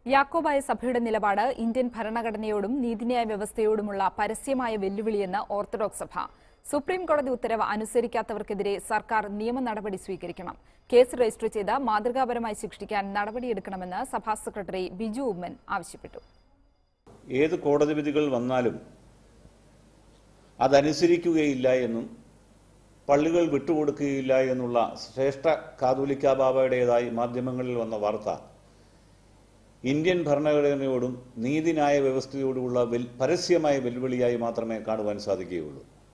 യാക്കോബായ സഭയുടെ നിലപാട് ഇന്ത്യൻ ഭരണഘടനയോടും നീതിന്യായ വ്യവസ്ഥയോടുമുള്ള പരസ്യമായ വെല്ലുവിളിയെന്ന് ഓർത്തഡോക്സ് സഭ സുപ്രീം കോടതി ഉത്തരവ് അനുസരിക്കാത്തവർക്കെതിരെ സർക്കാർ നിയമ നടപടി സ്വീകരിക്കണം കേസ് രജിസ്റ്റർ ചെയ്ത് മാതൃകാപരമായി ശിക്ഷിക്കാൻ നടപടിയെടുക്കണമെന്ന് സഭാ സെക്രട്ടറി ബിജു ഉമ്മൻ ആവശ്യപ്പെട്ടു ഏത് കോടതി വിധികൾ വന്നാലും അതനുസരിക്കുകയില്ല എന്നും പള്ളികൾ വിട്ടുകൊടുക്കുകയില്ല എന്നുള്ള ശ്രേഷ്ഠ കാതോലിക്ക ബാബയുടേതായി മാധ്യമങ്ങളിൽ വന്ന വാർത്ത ഇന്ത്യൻ ഭരണഘടനയോടും നീതിന്യായ വ്യവസ്ഥയോടുമുള്ള വെൽ- പരസ്യമായ വെല്ലുവിളിയായി മാത്രമേ കാണുവാൻ സാധിക്കുകയുള്ളൂ